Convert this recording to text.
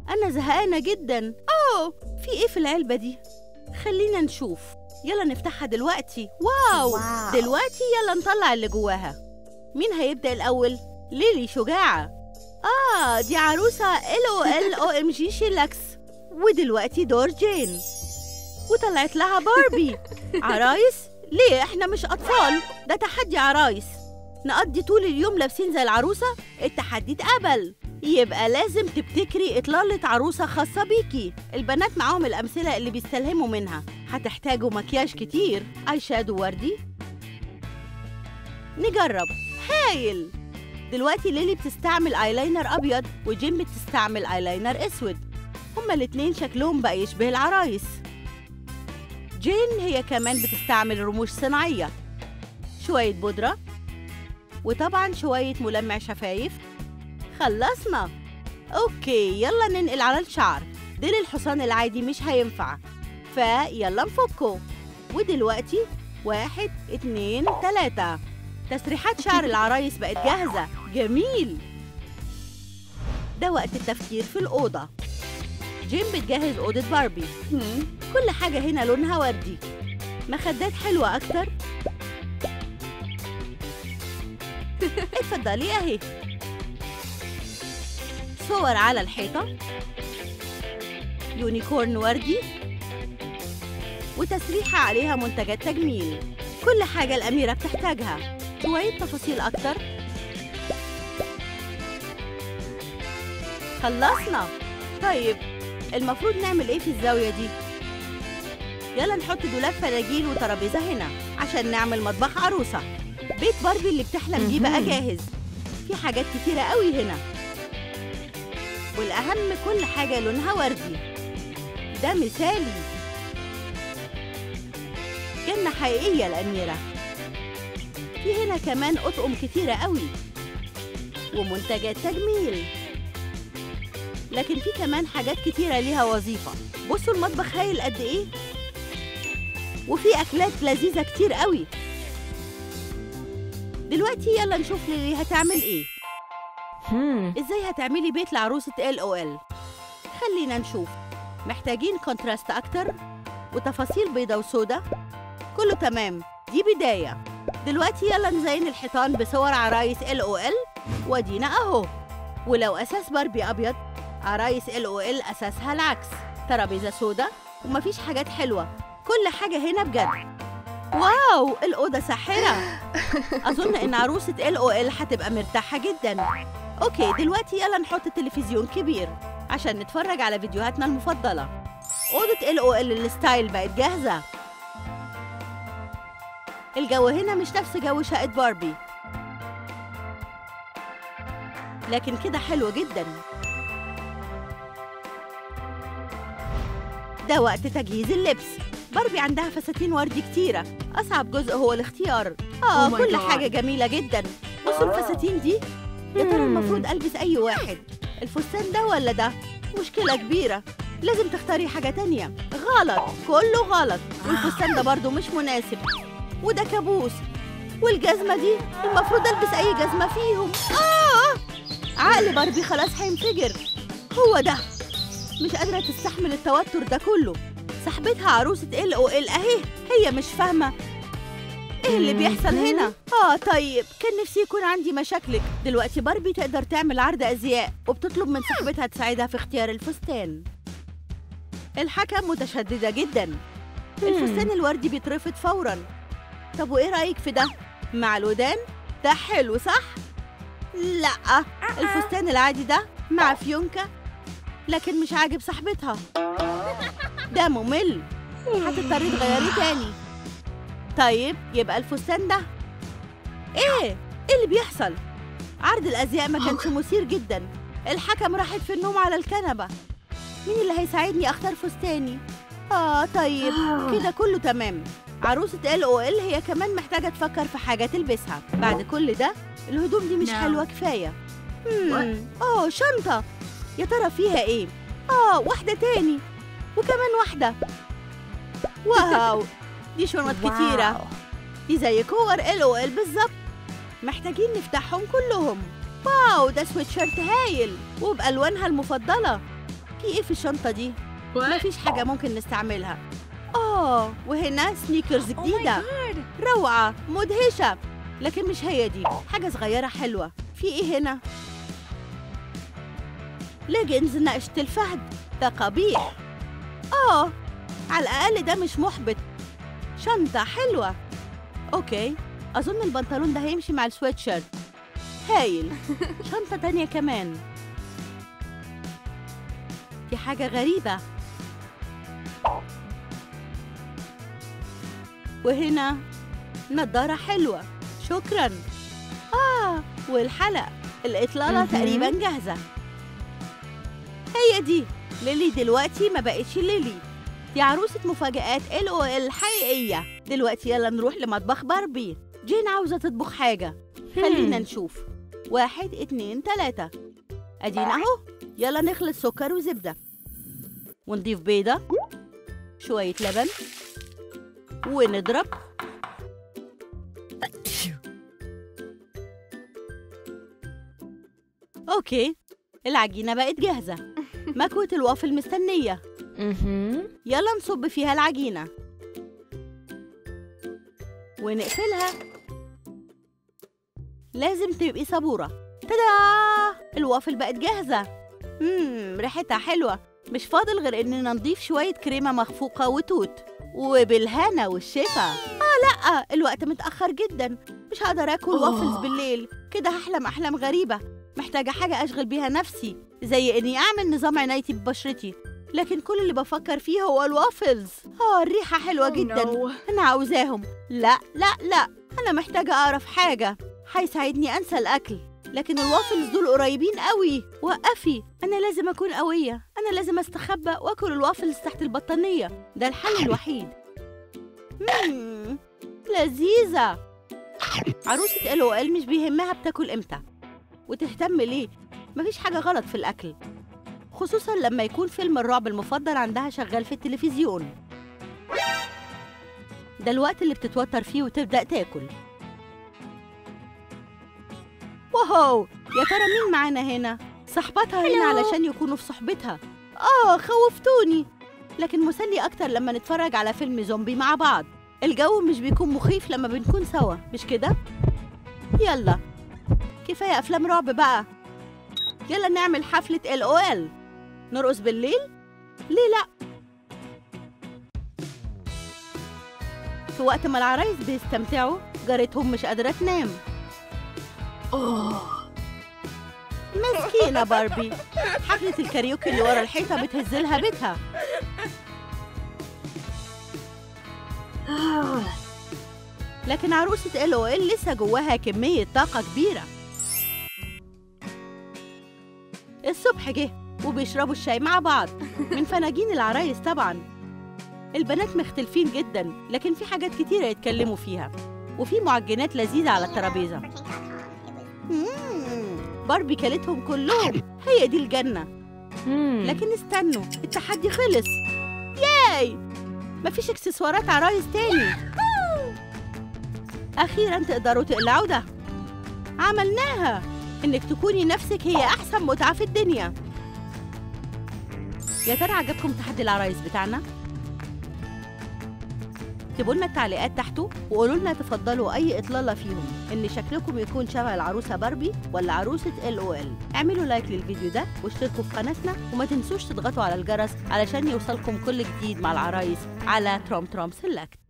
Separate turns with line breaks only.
أنا زهقانة جدا أوه في إيه في العلبة دي؟ خلينا نشوف يلا نفتحها دلوقتي واو,
واو.
دلوقتي يلا نطلع اللي جواها مين هيبدأ الأول؟ ليلي شجاعة آه دي عروسة ال او ال او ام جي شيلاكس ودلوقتي دور جين وطلعت لها باربي عرايس ليه احنا مش أطفال ده تحدي عرايس نقضي طول اليوم لابسين زي العروسة التحدي اتقبل يبقى لازم تبتكري إطلالة عروسة خاصة بيكي البنات معاهم الأمثلة اللي بيستلهموا منها هتحتاجوا مكياج كتير اي شادو وردي نجرب هايل دلوقتي ليلي بتستعمل ايلاينر ابيض وجيم بتستعمل ايلاينر اسود هما الاتنين شكلهم بقى يشبه العرايس جين هي كمان بتستعمل رموش صناعية شوية بودرة وطبعا شوية ملمع شفايف خلصنا اوكي يلا ننقل على الشعر ديل الحصان العادي مش هينفع فيلا نفكه ودلوقتي واحد اتنين تلاتة تسريحات شعر العرايس بقت جاهزة جميل ده وقت التفكير في الأوضة جيم بتجهز أوضة باربي كل حاجة هنا لونها وردي مخدات حلوة أكتر اتفضلي أهي صور على الحيطة يونيكورن وردي وتسريحة عليها منتجات تجميل كل حاجة الأميرة بتحتاجها شوية تفاصيل أكتر خلصنا طيب المفروض نعمل إيه في الزاوية دي؟ يلا نحط دولاب فناجيل وترابيزة هنا عشان نعمل مطبخ عروسة بيت باربي اللي بتحلم بيه بقى
مهم.
جاهز في حاجات كتيرة قوي هنا والأهم كل حاجة لونها وردي ده مثالي جنة حقيقية الأميرة في هنا كمان أطقم كتيرة قوي ومنتجات تجميل لكن في كمان حاجات كتيرة ليها وظيفة بصوا المطبخ هايل قد إيه وفي أكلات لذيذة كتير قوي دلوقتي يلا نشوف ليلي هتعمل إيه
هم
ازاي هتعملي بيت لعروسة ال او ال خلينا نشوف محتاجين كونتراست اكتر وتفاصيل بيضة وسودة كله تمام دي بداية دلوقتي يلا نزين الحيطان بصور عرايس ال او ال ودينا اهو ولو اساس باربي ابيض عرايس ال او ال اساسها العكس ترابيزة سودة ومفيش حاجات حلوة كل حاجة هنا بجد واو الأوضة ساحرة أظن إن عروسة ال او ال هتبقى مرتاحة جدا اوكي دلوقتي يلا نحط تلفزيون كبير عشان نتفرج على فيديوهاتنا المفضلة أوضة ال او ال الستايل بقت جاهزة الجو هنا مش نفس جو شقة باربي لكن كده حلو جدا ده وقت تجهيز اللبس باربي عندها فساتين وردي كتيرة أصعب جزء هو الاختيار آه
Oh my
كل
God.
حاجة جميلة جدا بصوا الفساتين دي يا ترى
Hmm.
المفروض ألبس أي واحد الفستان ده ولا ده مشكلة كبيرة لازم تختاري حاجة تانية غلط كله غلط والفستان ده برضو مش مناسب وده كابوس والجزمة دي المفروض ألبس أي جزمة فيهم آه عقل باربي خلاص هينفجر هو ده مش قادرة تستحمل التوتر ده كله صاحبتها عروسة ال او ال اهي هي مش فاهمة ايه اللي بيحصل هنا؟ اه طيب كان نفسي يكون عندي مشاكلك دلوقتي باربي تقدر تعمل عرض ازياء وبتطلب من صاحبتها تساعدها في اختيار الفستان الحكم متشددة جدا الفستان الوردي بيترفض فورا طب وايه رأيك في ده؟ مع الودان؟ ده حلو صح؟ لا الفستان العادي ده مع فيونكة لكن مش عاجب صاحبتها ده ممل هتضطري تغيري تاني طيب يبقى الفستان ده ايه ايه اللي بيحصل عرض الازياء ما كانش مثير جدا الحكم راحت في النوم على الكنبه مين اللي هيساعدني اختار فستاني اه طيب كده كله تمام عروسة ال او ال هي كمان محتاجة تفكر في حاجة تلبسها بعد كل ده الهدوم دي مش
No.
حلوة كفاية مم. اه شنطة يا ترى فيها ايه اه واحدة تاني وكمان واحدة واو دي شنط كتيرة
واو.
دي زي كور ال او ال بالظبط محتاجين نفتحهم كلهم واو ده سويتشيرت هايل وبألوانها المفضلة في ايه في الشنطة دي؟
What?
مفيش حاجة ممكن نستعملها اه وهنا سنيكرز
Oh my
جديدة
god.
روعة مدهشة لكن مش هي دي حاجة صغيرة حلوة في ايه هنا؟ ليجنز نقشة الفهد ده قبيح اه على الأقل ده مش محبط شنطة حلوة اوكي أظن البنطلون ده هيمشي مع السويت شيرت هايل شنطة تانية كمان دي حاجة غريبة وهنا نضارة حلوة شكرا آه والحلق الإطلالة
مهم.
تقريبا جاهزة هي دي ليلي دلوقتي ما بقتش ليلي دي عروسة مفاجآت ال او ال حقيقية دلوقتي يلا نروح لمطبخ باربي جين عاوزة تطبخ حاجة خلينا
Hmm.
نشوف واحد اتنين تلاتة ادينا اهو يلا نخلط سكر وزبدة ونضيف بيضة شوية لبن ونضرب اوكي العجينة بقت جاهزة مكوة الوافل مستنية
Mm-hmm.
يلا نصب فيها العجينة ونقفلها لازم تبقي صبورة تدا الوافل بقت جاهزة مم ريحتها حلوة مش فاضل غير إننا نضيف شوية كريمة مخفوقة وتوت وبالهنا والشفا آه لأ الوقت متأخر جدا مش هقدر آكل
أوه.
وافلز بالليل كده هحلم أحلام غريبة محتاجة حاجة أشغل بيها نفسي زي إني أعمل نظام عنايتي ببشرتي لكن كل اللي بفكر فيه هو الوافلز آه الريحة حلوة
Oh
جدا
no.
أنا عاوزاهم لا لا لا أنا محتاجة أعرف حاجة هيساعدني أنسى الأكل لكن الوافلز دول قريبين قوي وقفي أنا لازم أكون قوية أنا لازم أستخبى وأكل الوافلز تحت البطانية ده الحل الوحيد مم. لذيذة عروسة ال ال مش بيهمها بتاكل إمتى وتهتم ليه مفيش حاجة غلط في الأكل خصوصا لما يكون فيلم الرعب المفضل عندها شغال في التلفزيون ده الوقت اللي بتتوتر فيه وتبدأ تاكل واو يا ترى مين معانا هنا صاحبتها هنا
Hello.
علشان يكونوا في صحبتها اه خوفتوني لكن مسلي اكتر لما نتفرج على فيلم زومبي مع بعض الجو مش بيكون مخيف لما بنكون سوا مش كده يلا كفايه افلام رعب بقى يلا نعمل حفله ال او ال نرقص بالليل ليه لا في وقت ما العرايس بيستمتعوا جارتهم مش قادرة تنام
Oh.
مسكينة باربي حفلة الكاريوكي اللي ورا الحيطة بتهزلها بيتها لكن عروسة ال او ال لسه جواها كمية طاقة كبيرة الصبح جه وبيشربوا الشاي مع بعض من فناجين العرايس طبعا البنات مختلفين جدا لكن في حاجات كتيرة يتكلموا فيها وفي معجنات لذيذة على الترابيزة مم، باربي كلتهم كلهم هي دي الجنة
Hmm.
لكن استنوا التحدي خلص ياي مفيش اكسسوارات عرايس تاني اخيرا تقدروا تقلعوا ده عملناها انك تكوني نفسك هي احسن متعه في الدنيا يا ترى عجبكم تحدي العرايس بتاعنا اكتبوا لنا التعليقات تحته وقولوا لنا تفضلوا اي اطلاله فيهم ان شكلكم يكون شبه العروسه باربي ولا عروسه ال او ال اعملوا لايك للفيديو ده واشتركوا في قناتنا وما تنسوش تضغطوا على الجرس علشان يوصلكم كل جديد مع العرايس على تروم تروم سيلكت